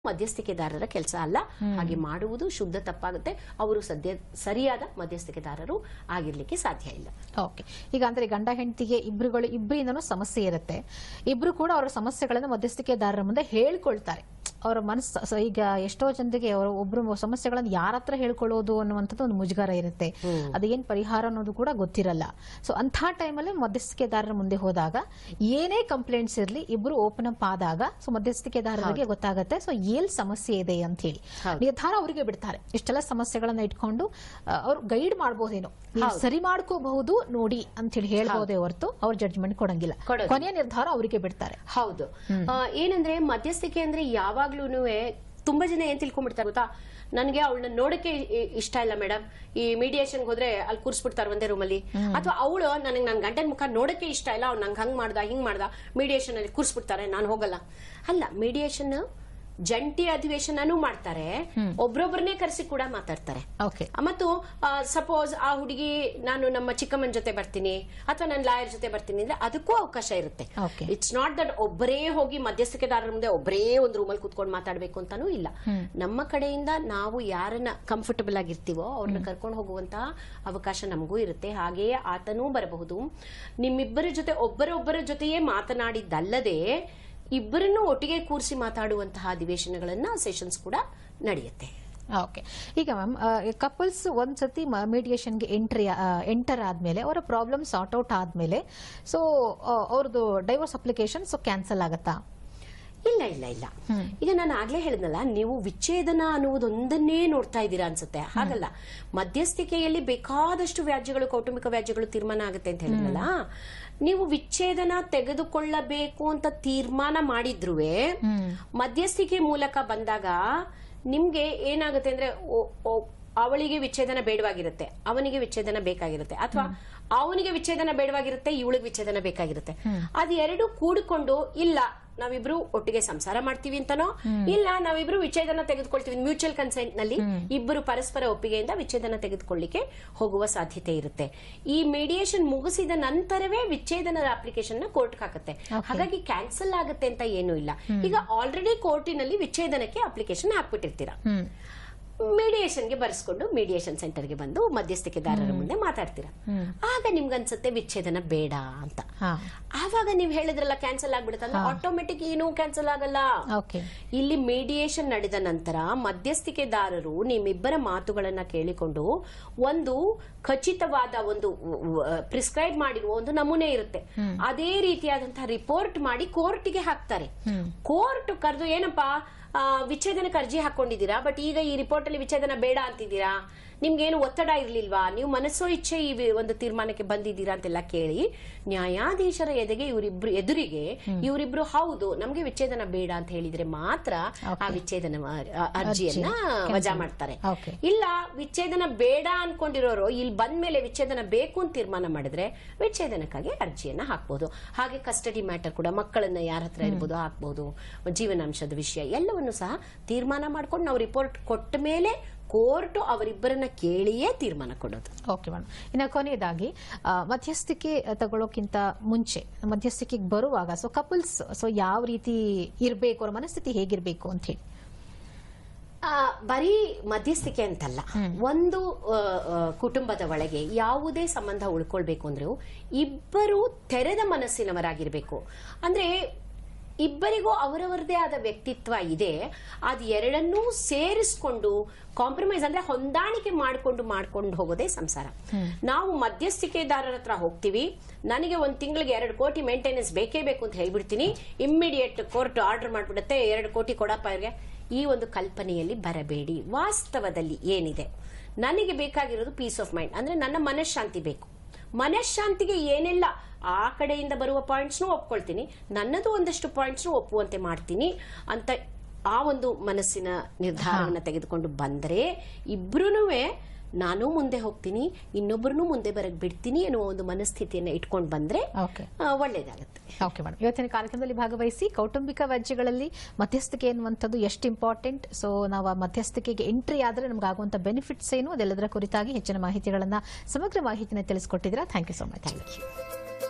ಮಧ್ಯಸ್ಥಿಕೆದಾರರ ಕೆಲಸ ಅಲ್ಲ ಹಾಗೆ ಮಾಡುವುದು ಶುದ್ಧ ತಪ್ಪಾಗುತ್ತೆ ಅವರು ಸದ್ಯ ಸರಿಯಾದ ಮಧ್ಯಸ್ಥಿಕೆದಾರರು ಆಗಿರ್ಲಿಕ್ಕೆ ಸಾಧ್ಯ ಇಲ್ಲ ಓಕೆ ಈಗ ಅಂದ್ರೆ ಗಂಡ ಹೆಂಡತಿಗೆ ಇಬ್ರುಗಳು ಇಬ್ಬರಿಂದನೂ ಸಮಸ್ಯೆ ಇರುತ್ತೆ ಇಬ್ರು ಕೂಡ ಅವರ ಸಮಸ್ಯೆಗಳನ್ನ ಮಧ್ಯಸ್ಥಿಕೆದಾರರ ಮುಂದೆ ಹೇಳ್ಕೊಳ್ತಾರೆ ಅವರ ಮನಸ್ಸು ಸ- ಈಗ ಎಷ್ಟೋ ಜನರಿಗೆ ಅವರ ಒಬ್ರು ಸಮಸ್ಯೆಗಳನ್ನ ಯಾರ ಹತ್ರ ಹೇಳ್ಕೊಳ್ಳೋದು ಅನ್ನುವಂಥದ್ದು ಒಂದು ಮುಜುಗರ ಇರುತ್ತೆ ಅದೇನ್ ಪರಿಹಾರ ಅನ್ನೋದು ಕೂಡ ಗೊತ್ತಿರಲ್ಲ ಸೊ ಅಂಥ ಟೈಮಲ್ಲಿ ಮಧ್ಯಸ್ಥಿಕೆದಾರರ ಮುಂದೆ ಹೋದಾಗ ಏನೇ ಕಂಪ್ಲೇಂಟ್ಸ್ ಇರಲಿ ಇಬ್ರು ಓಪನ್ ಅಪ್ ಆದಾಗ ಸೊ ಮಧ್ಯಸ್ಥಿಕೆದಾರರಿಗೆ ಗೊತ್ತಾಗುತ್ತೆ ಸೊ ಏನ್ ಸಮಸ್ಯೆ ಇದೆ ಅಂತ ಹೇಳಿ ಹೌದು. ನಿರ್ಧಾರ ಅವರಿಗೆ ಬಿಡ್ತಾರೆ ಇಷ್ಟೆಲ್ಲ ಸಮಸ್ಯೆಗಳನ್ನ ಇಟ್ಕೊಂಡು ಅವ್ರು ಗೈಡ್ ಮಾಡ್ಬೋದೇನೋ ನೀವು ಸರಿ ಮಾಡ್ಕೋಬಹುದು ನೋಡಿ ಅಂತ ಹೇಳಿ ಹೇಳ್ಬೋದೇ ಹೊರತು ಅವ್ರ ಜಡ್ಜ್ಮೆಂಟ್ ಕೊಡಂಗಿಲ್ಲ ಕೊಡೋದಿಲ್ಲ. ಕೊನೆಯ ನಿರ್ಧಾರ ಅವರಿಗೆ ಬಿಡ್ತಾರೆ ಹೌದು ಆ, ಏನಂದ್ರೆ ಮಧ್ಯಸ್ಥಿಕೆ ಅಂದ್ರೆ ಯಾವಾಗ್ಲೂ ತುಂಬಾ ಜನ ಏನ್ ತಿಳ್ಕೊಂಡ್ಬಿಡ್ತಾರೆ ಗೊತ್ತಾ ನನಗೆ ಅವಳನ್ನ ನೋಡಕ್ಕೆ ಇ- ಇಷ್ಟ ಇಲ್ಲ ಮೇಡಮ್ ಈ ಮೀಡಿಯೇಷನ್ ಹೋದ್ರೆ ಅಲ್ಲಿ ಕೂರ್ಸ್ಬಿಡ್ತಾರೆ ಒಂದೇ ರೂಮಲ್ಲಿ ಅಥವಾ ಅವಳು ನನಗೆ ನನ್ನ ಗಂಡನ ಮುಖ ನೋಡಕ್ಕೆ ಇಷ್ಟ ಇಲ್ಲ ಅವ್ನು ನಂಗೆ ಹಂಗ್ ಮಾಡ್ದ ಹಿಂಗ್ ಮಾಡ್ದ ಮೀಡಿಯೇಷನ್ ಅಲ್ಲಿ ಕೂರ್ಸ್ಬಿಡ್ತಾರೆ ನಾನು ಹೋಗಲ್ಲ ಅಲ್ಲ ಮೀಡಿಯೇಷನ್ ಜಂಟಿ ಅಧಿವೇಶನನೂ ಮಾಡ್ತಾರೆ ಒಬ್ರೊಬ್ಬರನ್ನೇ ಕರೆಸಿ ಕೂಡ ಮಾತಾಡ್ತಾರೆ ಓಕೆ ಮತ್ತು ಸಪೋಸ್ ಆ ಹುಡುಗಿ ನಾನು ನಮ್ಮ ಚಿಕ್ಕಮ್ಮನ ಜೊತೆ ಬರ್ತೀನಿ ಅಥವಾ ನನ್ನ ಲಾಯರ್ ಜೊತೆ ಬರ್ತೀನಿ ಅಂದ್ರೆ ಅದಕ್ಕೂ ಅವಕಾಶ ಇರುತ್ತೆ Okay. ಇಟ್ಸ್ ನಾಟ್ ದಟ್ ಒಬ್ಬರೇ ಹೋಗಿ ಮಧ್ಯಸ್ಥಿಕೆದಾರರ ಮುಂದೆ ಒಬ್ಬರೇ ಒಂದು ರೂಮಲ್ಲಿ ಕುತ್ಕೊಂಡು ಮಾತಾಡ್ಬೇಕು ಅಂತಾನೂ ಇಲ್ಲ ನಮ್ಮ ಕಡೆಯಿಂದ ನಾವು ಯಾರನ್ನ ಕಂಫರ್ಟಬಲ್ ಆಗಿರ್ತೀವೋ ಅವ್ರನ್ನ ಕರ್ಕೊಂಡು ಹೋಗುವಂತಹ ಅವಕಾಶ ನಮಗೂ ಇರುತ್ತೆ ಹಾಗೆಯೇ ಆತನೂ ಬರಬಹುದು ನಿಮ್ಮಿಬ್ಬರ ಜೊತೆ ಒಬ್ಬರೊಬ್ಬರ ಜೊತೆಯೇ ಮಾತನಾಡಿದ್ದಲ್ಲದೆ ಇಬ್ಬರನ್ನು ಒಟ್ಟಿಗೆ ಕೂರಿಸಿ ಮಾತಾಡುವಂತಹ ಅಧಿವೇಶನಗಳನ್ನ ಸೆಷನ್ಸ್ ಕೂಡ ನಡೆಯುತ್ತೆ ಓಕೆ ಈಗ ಮ್ಯಾಮ್ ಕಪಲ್ಸ್ ಒಂದ್ಸತಿ ಮೀಡಿಯೇಷನ್ಗೆ ಎಂಟ್ರಿ ಎಂಟರ್ ಆದ್ಮೇಲೆ ಅವರ ಪ್ರಾಬ್ಲಮ್ ಸಾರ್ಟ್ ಔಟ್ ಆದ್ಮೇಲೆ ಸೊ ಅವ್ರದ್ದು ಡೈವೋರ್ಸ್ ಅಪ್ಲಿಕೇಶನ್ ಸೊ ಕ್ಯಾನ್ಸಲ್ ಆಗತ್ತಾ ಇಲ್ಲ ಇಲ್ಲ ಇಲ್ಲ ಈಗ ನಾನು ಆಗ್ಲೇ ಹೇಳಿದ್ನಲ್ಲ ನೀವು ವಿಚ್ಛೇದನ ಅನ್ನುವುದೊಂದನ್ನೇ ನೋಡ್ತಾ ಇದ್ದೀರಾ ಅನ್ಸುತ್ತೆ ಹಾಗಲ್ಲ ಮಧ್ಯಸ್ಥಿಕೆಯಲ್ಲಿ ಬೇಕಾದಷ್ಟು ವ್ಯಾಜ್ಯಗಳು ಕೌಟುಂಬಿಕ ವ್ಯಾಜ್ಯಗಳು ತೀರ್ಮಾನ ಆಗುತ್ತೆ ಅಂತ ಹೇಳಿದ್ನಲ್ಲ ನೀವು ವಿಚ್ಛೇದನ ತೆಗೆದುಕೊಳ್ಳಬೇಕು ಅಂತ ತೀರ್ಮಾನ ಮಾಡಿದ್ರುವೆ ಮಧ್ಯಸ್ಥಿಕೆ ಮೂಲಕ ಬಂದಾಗ ನಿಮ್ಗೆ ಏನಾಗುತ್ತೆ ಅಂದ್ರೆ ಓ- ಓ- ಅವಳಿಗೆ ವಿಚ್ಛೇದನ ಬೇಡವಾಗಿರುತ್ತೆ ಅವನಿಗೆ ವಿಚ್ಛೇದನ ಬೇಕಾಗಿರುತ್ತೆ ಅಥವಾ ಅವನಿಗೆ ವಿಚ್ಛೇದನ ಬೇಡವಾಗಿರುತ್ತೆ ಇವಳಿಗೆ ವಿಚ್ಛೇದನ ಬೇಕಾಗಿರುತ್ತೆ ಅದು ಎರಡು ಕೂಡಿಕೊಂಡು ಇಲ್ಲ ನಾವಿಬ್ರು ಒಟ್ಟಿಗೆ ಸಂಸಾರ ಮಾಡ್ತೀವಿ ಅಂತನೋ ಇಲ್ಲ ನಾವಿಬ್ರು ವಿಚ್ಛೇದನ ತೆಗೆದುಕೊಳ್ತೀವಿ ಮ್ಯೂಚುವಲ್ ಕನ್ಸೆಂಟ್ ನಲ್ಲಿ ಇಬ್ಬರು ಪರಸ್ಪರ ಒಪ್ಪಿಗೆಯಿಂದ ವಿಚ್ಛೇದನ ತೆಗೆದುಕೊಳ್ಳಿಕ್ಕೆ ಹೋಗುವ ಸಾಧ್ಯತೆ ಇರುತ್ತೆ ಈ ಮೀಡಿಯೇಷನ್ ಮುಗಿಸಿದ ನಂತರವೇ ವಿಚ್ಛೇದನದ ಅಪ್ಲಿಕೇಶನ್ ನ ಕೋರ್ಟ್ ಹಾಕುತ್ತೆ ಹಾಗಾಗಿ ಕ್ಯಾನ್ಸಲ್ ಆಗುತ್ತೆ ಅಂತ ಏನೂ ಇಲ್ಲ ಈಗ ಆಲ್ರೆಡಿ ಕೋರ್ಟಿನಲ್ಲಿ ವಿಚ್ಛೇದನಕ್ಕೆ ಅಪ್ಲಿಕೇಶನ್ ಹಾಕ್ಬಿಟ್ಟಿರ್ತೀರಾ ಹ್ಮ್ ಮೀಡಿಯೇಷನ್ಗೆ ಬರೆಸ್ಕೊಂಡು ಮೀಡಿಯೇಷನ್ ಸೆಂಟರ್ಗೆ ಬಂದು ಮಧ್ಯಸ್ಥಿಕೆದಾರರ ಮುಂದೆ ಮಾತಾಡ್ತೀರಾ ಆಗ ನಿಮ್ಗನ್ಸುತ್ತೆ ವಿಚ್ಛೇದನ ಬೇಡ ಅಂತ ಹಾ ಆವಾಗ ನೀವು ಹೇಳಿದ್ರಲ್ಲ ಕ್ಯಾನ್ಸಲ್ ಆಗ್ಬಿಡುತ್ತಲ್ಲ ಆಟೋಮೆಟಿಕ್ ಏನೂ ಕ್ಯಾನ್ಸಲ್ ಆಗಲ್ಲ ಓಕೆ ಇಲ್ಲಿ ಮೀಡಿಯೇಷನ್ ನಡೆದ ನಂತರ ಮಧ್ಯಸ್ಥಿಕೆದಾರರು ನಿಮ್ಮಿಬ್ಬರ ಮಾತುಗಳನ್ನ ಕೇಳಿಕೊಂಡು ಒಂದು ಖಚಿತವಾದ ಒಂದು ಪ್ರಿಸ್ಕ್ರೈಬ್ ಮಾಡಿರುವ ಒಂದು ನಮೂನೆ ಇರುತ್ತೆ ಅದೇ ರೀತಿಯಾದಂತಹ ರಿಪೋರ್ಟ್ ಮಾಡಿ ಕೋರ್ಟ್ಗೆ ಹಾಕ್ತಾರೆ ಕೋರ್ಟ್ ಕರೆದು ಏನಪ್ಪಾ ಆ, ವಿಚ್ಛೇದನಕ್ಕೆ ಅರ್ಜಿ ಹಾಕೊಂಡಿದ್ದೀರಾ ಬಟ್ ಈಗ ಈ ರಿಪೋರ್ಟ್ ಅಲ್ಲಿ ವಿಚ್ಛೇದನ ಬೇಡ ಅಂತಿದ್ದೀರಾ ನಿಮ್ಗೇನು ಒತ್ತಡ ಇರ್ಲಿಲ್ವಾ ನೀವು ಮನಸ್ಸೋ ಇಚ್ಛೆ ಈ ವಿ- ಒಂದು ತೀರ್ಮಾನಕ್ಕೆ ಬಂದಿದ್ದೀರಾ ಅಂತೆಲ್ಲ ಕೇಳಿ ನ್ಯಾಯಾಧೀಶರ ಎದೆಗೆ ಇವರಿಬ್ರು ಎದುರಿಗೆ ಇವರಿಬ್ರು ಹೌದು ನಮ್ಗೆ ವಿಚ್ಛೇದನ ಬೇಡ ಅಂತ ಹೇಳಿದ್ರೆ ಮಾತ್ರ ಆ ವಿಚ್ಛೇದನ ಆ, ಅರ್ಜಿಯನ್ನ ವಜಾ ಮಾಡ್ತಾರೆ Okay. ಇಲ್ಲ ವಿಚ್ಛೇದನ ಬೇಡ ಅನ್ಕೊಂಡಿರೋರು ಇಲ್ಲಿ ಬಂದ್ಮೇಲೆ ವಿಚ್ಛೇದನ ಬೇಕು ಅಂತ ತೀರ್ಮಾನ ಮಾಡಿದ್ರೆ ವಿಚ್ಛೇದನಕ್ಕಾಗಿ ಅರ್ಜಿಯನ್ನ ಹಾಕ್ಬೋದು ಹಾಗೆ ಕಸ್ಟಡಿ ಮ್ಯಾಟರ್ ಕೂಡ ಮಕ್ಕಳನ್ನ ಯಾರ ಹತ್ರ ಇರ್ಬೋದು ಹಾಕ್ಬೋದು ಜೀವನಾಂಶದ ವಿಷಯ ಎಲ್ಲವನ್ನು ಸಹ ತೀರ್ಮಾನ ಮಾಡ್ಕೊಂಡು ನಾವು ರಿಪೋರ್ಟ್ ಕೊಟ್ಟ ಮೇಲೆ ಕೋರ್ಟ್ ಅವರಿಬ್ಬರನ್ನ ಕೇಳಿಯೇ ತೀರ್ಮಾನ ಕೊಡೋದು ಓಕೆ ಮೇಡಮ್ ಇನ್ನು ಕೊನೆಯದಾಗಿ ಆ, ಮಧ್ಯಸ್ಥಿಕೆ ತಗೊಳ್ಳೋಕ್ಕಿಂತ ಮುಂಚೆ ಮಧ್ಯಸ್ಥಿಕೆಗೆ ಬರುವಾಗ ಸೊ ಕಪಲ್ಸ್ ಸೊ ಯಾವ ರೀತಿ ಇರಬೇಕು ಅವ್ರ ಮನಸ್ಥಿತಿ ಹೇಗಿರ್ಬೇಕು ಅಂತ ಹೇಳಿ ಆ, ಬರೀ ಮಧ್ಯಸ್ಥಿಕೆ ಅಂತಲ್ಲ ಒಂದು ಆ, ಆ, ಕುಟುಂಬದ ಒಳಗೆ ಯಾವುದೇ ಸಂಬಂಧ ಉಳ್ಕೊಳ್ಬೇಕು ಅಂದ್ರೂ ಇಬ್ಬರು ತೆರೆದ ಮನಸ್ಸಿನವರಾಗಿರ್ಬೇಕು ಅಂದ್ರೆ ಇಬ್ಬರಿಗೂ ಅವರವರದೇ ಆದ ವ್ಯಕ್ತಿತ್ವ ಇದೆ ಅದು ಎರಡನ್ನೂ ಸೇರಿಸ್ಕೊಂಡು ಕಾಂಪ್ರಮೈಸ್ ಅಂದ್ರೆ ಹೊಂದಾಣಿಕೆ ಮಾಡ್ಕೊಂಡು ಮಾಡ್ಕೊಂಡು ಹೋಗೋದೇ ಸಂಸಾರ ನಾವು ಮಧ್ಯಸ್ಥಿಕೆದಾರರ ಹತ್ರ ಹೋಗ್ತೀವಿ ನನಗೆ ಒಂದ್ ತಿಂಗಳಿಗೆ ಎರಡು ಕೋಟಿ ಮೇಂಟೆನೆನ್ಸ್ ಬೇಕೇ ಬೇಕು ಅಂತ ಹೇಳ್ಬಿಡ್ತೀನಿ ಇಮ್ಮಿಡಿಯೇಟ್ ಕೋರ್ಟ್ ಆರ್ಡರ್ ಮಾಡ್ಬಿಡುತ್ತೆ ಎರಡು ಕೋಟಿ ಕೊಡಪ್ಪ ಇವ್ರಿಗೆ ಈ ಒಂದು ಕಲ್ಪನೆಯಲ್ಲಿ ಬರಬೇಡಿ ವಾಸ್ತವದಲ್ಲಿ ಏನಿದೆ ನನಗೆ ಬೇಕಾಗಿರೋದು ಪೀಸ್ ಆಫ್ ಮೈಂಡ್ ಅಂದ್ರೆ ನನ್ನ ಮನಃಶಾಂತಿ ಬೇಕು ಮನಃಶಾಂತಿಗೆ ಏನೆಲ್ಲ ಆ ಕಡೆಯಿಂದ ಬರುವ ಪಾಯಿಂಟ್ಸ್ನು ಒಪ್ಕೊಳ್ತೀನಿ ನನ್ನದು ಒಂದಷ್ಟು ಪಾಯಿಂಟ್ಸ್ನು ಒಪ್ಪುವಂತೆ ಮಾಡ್ತೀನಿ ಅಂತ ಆ ಒಂದು ಮನಸ್ಸಿನ ನಿರ್ಧಾರವನ್ನು ತೆಗೆದುಕೊಂಡು ಬಂದರೆ ಇಬ್ರುನುವೆ ನಾನು ಮುಂದೆ ಹೋಗ್ತೀನಿ ಇನ್ನೊಬ್ಬರನ್ನು ಮುಂದೆ ಬರಕ್ ಬಿಡ್ತೀನಿ ಅನ್ನುವ ಒಂದು ಮನಸ್ಥಿತಿಯನ್ನ ಇಟ್ಕೊಂಡು ಬಂದ್ರೆ ಓಕೆ ಆ, ಒಳ್ಳೇದಾಗುತ್ತೆ ಓಕೆ ಮೇಡಮ್ ಇವತ್ತಿನ ಕಾರ್ಯಕ್ರಮದಲ್ಲಿ ಭಾಗವಹಿಸಿ ಕೌಟುಂಬಿಕ ವ್ಯಾಜ್ಯಗಳಲ್ಲಿ ಮಧ್ಯಸ್ಥಿಕೆ ಎನ್ನುವಂಥದ್ದು ಎಷ್ಟು ಇಂಪಾರ್ಟೆಂಟ್ ಸೊ ನಾವು ಆ ಮಧ್ಯಸ್ಥಿಕೆಗೆ ಎಂಟ್ರಿ ಆದರೆ ನಮ್ಗೆ ಆಗುವಂಥ ಬೆನಿಫಿಟ್ಸ್ ಏನು ಅದೆಲ್ಲದರ ಕುರಿತಾಗಿ ಹೆಚ್ಚಿನ ಮಾಹಿತಿಗಳನ್ನ ಸಮಗ್ರ ಮಾಹಿತಿನ ತಿಳಿಸ್ಕೊಟ್ಟಿದ್ದೀರಾ thank you so much thank you